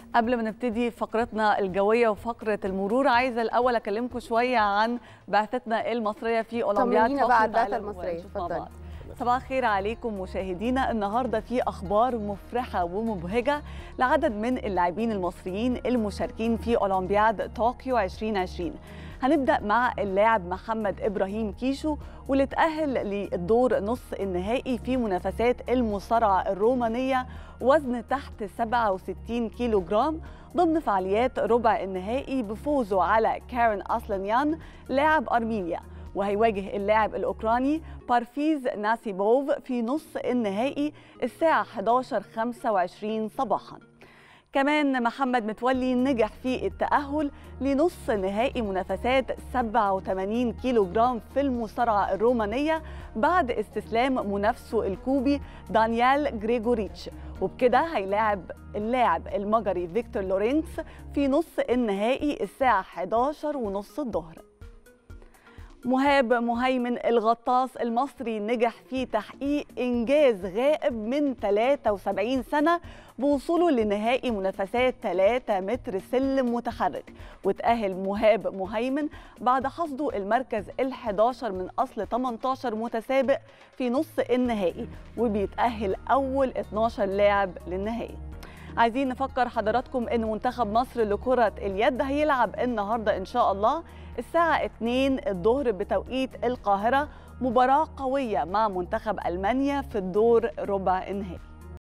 قبل ما نبتدي فقرتنا الجويه وفقره المرور عايزه الاول اكلمكم شويه عن بعثتنا المصريه في اولمبياد طمنينا بقى على فخر البعثة العالم. المصرية. ونشوف مع اتفضلي. بعض. صباح الخير عليكم مشاهدينا النهارده في اخبار مفرحه ومبهجه لعدد من اللاعبين المصريين المشاركين في اولمبياد طوكيو 2020 هنبدا مع اللاعب محمد ابراهيم كيشو واللي تاهل للدور نصف النهائي في منافسات المصارعه الرومانيه وزن تحت 67 كيلو جرام ضمن فعاليات ربع النهائي بفوزه على كارين أسلانيان لاعب أرمينيا وهيواجه اللاعب الأوكراني بارفيز ناسيبوف في نص النهائي الساعة 11:25 صباحاً كمان محمد متولي نجح في التأهل لنص نهائي منافسات 87 كيلو جرام في المصارعة الرومانية بعد استسلام منافسه الكوبي دانيال جريجوريتش وبكده هيلاعب اللاعب المجري فيكتور لورينتس في نص النهائي الساعة 11 ونص الظهر مهاب مهيمن الغطاس المصري نجح في تحقيق إنجاز غائب من 73 سنة بوصوله لنهائي منافسات 3 متر سلم متحرك وتأهل مهاب مهيمن بعد حصده المركز ال11 من أصل 18 متسابق في نص النهائي وبيتأهل أول 12 لاعب للنهائي عايزين نفكر حضراتكم ان منتخب مصر لكرة اليد هيلعب النهارده ان شاء الله الساعة 2 الظهر بتوقيت القاهرة مباراة قوية مع منتخب ألمانيا في الدور ربع النهائي